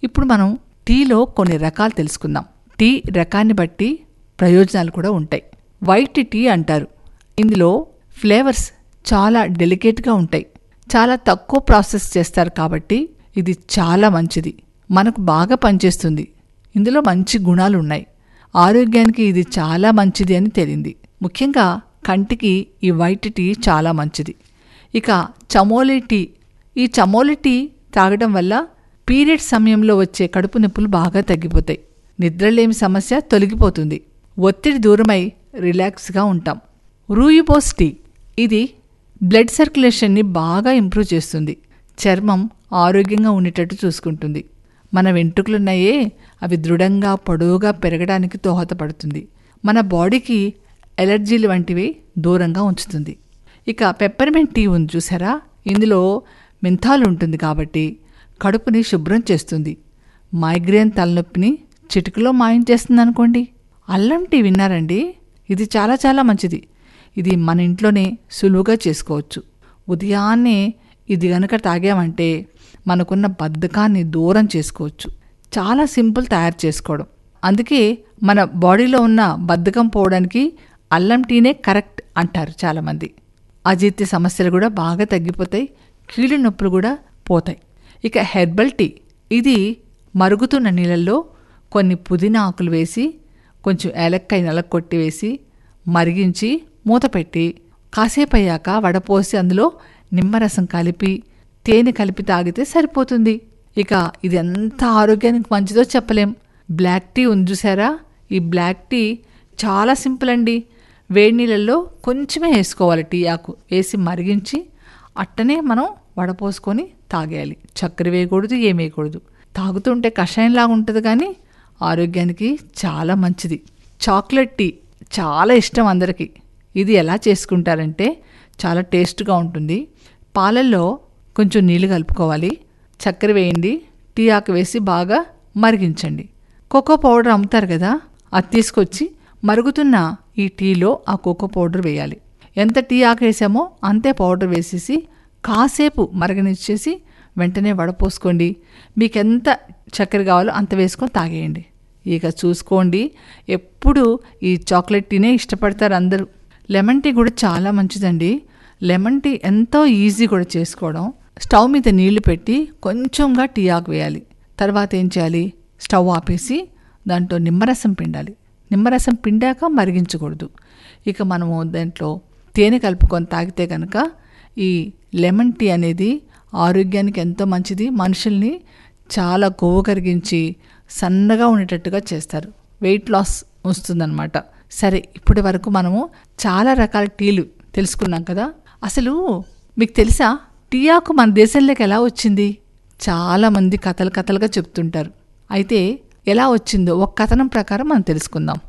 ఇప్పుడు మనం టీలో కొన్ని రకాలు తెలుసుకుందాం టీ రకాన్ని బట్టి ప్రయోజనాలు కూడా ఉంటాయి వైట్ టీ అంటారు ఇందులో ఫ్లేవర్స్ చాలా డెలికేట్గా ఉంటాయి చాలా తక్కువ ప్రాసెస్ చేస్తారు కాబట్టి ఇది చాలా మంచిది మనకు బాగా పనిచేస్తుంది ఇందులో మంచి గుణాలు ఉన్నాయి ఆరోగ్యానికి ఇది చాలా మంచిది అని తేలింది ముఖ్యంగా కంటికి ఈ వైట్ టీ చాలా మంచిది ఇక చమోలి టీ ఈ చమోలి టీ తాగడం వల్ల పీరియడ్ సమయంలో వచ్చే కడుపు నొప్పులు బాగా తగ్గిపోతాయి నిద్రలేమి సమస్య తొలగిపోతుంది ఒత్తిడి దూరమై రిలాక్స్గా ఉంటాం రూయిబోస్ టీ ఇది బ్లడ్ సర్క్యులేషన్ని బాగా ఇంప్రూవ్ చేస్తుంది చర్మం ఆరోగ్యంగా ఉండేటట్టు చూసుకుంటుంది మన వెంట్రుకలున్నాయే అవి దృఢంగా పొడవుగా పెరగడానికి దోహదపడుతుంది మన బాడీకి ఎలర్జీలు వంటివి దూరంగా ఉంచుతుంది ఇక పెప్పర్మెంట్ టీ ఉంది చూసారా ఇందులో మెంథాల్ ఉంటుంది కాబట్టి కడుపుని శుభ్రం చేస్తుంది మైగ్రేన్ తలనొప్పిని చిటికలో మాయం చేస్తుంది అనుకోండి అల్లం టీ విన్నారండి ఇది చాలా చాలా మంచిది ఇది మన ఇంట్లోనే సులువుగా చేసుకోవచ్చు ఉదయాన్నే ఇది గనక తాగామంటే మనకున్న బద్ధకాన్ని దూరం చేసుకోవచ్చు చాలా సింపుల్ తయారు చేసుకోవడం అందుకే మన బాడీలో ఉన్న బద్ధకం పోవడానికి అల్లం టీనే కరెక్ట్ అంటారు చాలామంది అజీర్తి సమస్యలు కూడా బాగా తగ్గిపోతాయి కీళ్ళ నొప్పులు కూడా పోతాయి ఇక హెర్బల్ టీ ఇది మరుగుతున్న నీళ్ళల్లో కొన్ని పుదీనా ఆకులు వేసి కొంచెం ఏలక్కాయ నలగొట్టి వేసి మరిగించి మూత పెట్టి కాసేపు అయ్యాక వడపోసి అందులో నిమ్మరసం కలిపి తేనె కలిపి తాగితే సరిపోతుంది ఇక ఇది ఎంత ఆరోగ్యానికి మంచిదో చెప్పలేం బ్లాక్ టీ ఉంది చూసారా ఈ బ్లాక్ టీ చాలా సింపుల్ అండి వేడి నీళ్ళల్లో కొంచెమే వేసుకోవాలి టీ ఆకు వేసి మరిగించి అట్టనే మనం వడపోసుకొని తాగేయాలి చక్కెర వేయకూడదు ఏం వేయకూడదు తాగుతుంటే కషాయంలాగా ఉంటుంది కానీ ఆరోగ్యానికి చాలా మంచిది చాక్లెట్ టీ చాలా ఇష్టం అందరికీ ఇది ఎలా చేసుకుంటారంటే చాలా టేస్ట్గా ఉంటుంది పాలల్లో కొంచెం నీళ్లు కలుపుకోవాలి చక్కెర వేయండి టీ ఆకు వేసి బాగా మరిగించండి కోకో పౌడర్ అమ్ముతారు కదా అది తీసుకొచ్చి మరుగుతున్న ఈ టీలో ఆ కోకో పౌడర్ వేయాలి ఎంత టీ ఆకు వేసామో అంతే పౌడర్ వేసేసి కాసేపు మరగనిచ్చేసి వెంటనే వడపోసుకోండి మీకు ఎంత చక్కెర కావాలో అంత వేసుకొని తాగేయండి ఇక చూసుకోండి ఎప్పుడు ఈ చాక్లెట్ టీనే ఇష్టపడతారు అందరూ లెమన్ టీ కూడా చాలా మంచిదండి లెమన్ టీ ఎంతో ఈజీ కూడా చేసుకోవడం స్టవ్ మీద నీళ్లు పెట్టి కొంచెంగా టీ ఆకు వేయాలి తర్వాత ఏం చేయాలి స్టవ్ ఆపేసి దాంట్లో నిమ్మరసం పిండాలి నిమ్మరసం పిండాక మరిగించకూడదు ఇక మనము దాంట్లో తేనె కలుపుకొని తాగితే కనుక ఈ లెమన్ టీ అనేది ఆరోగ్యానికి ఎంతో మంచిది మనుషుల్ని చాలా కొవ్వు కరిగించి సన్నగా ఉండేటట్టుగా చేస్తారు వెయిట్ లాస్ వస్తుందన్నమాట సరే ఇప్పటి వరకు మనము చాలా రకాల టీలు తెలుసుకున్నాం కదా అసలు మీకు తెలుసా టీ ఆకు మన దేశంలోకి ఎలా వచ్చింది చాలామంది కథలు కథలుగా చెప్తుంటారు అయితే ఎలా వచ్చిందో ఒక కథనం ప్రకారం మనం తెలుసుకుందాం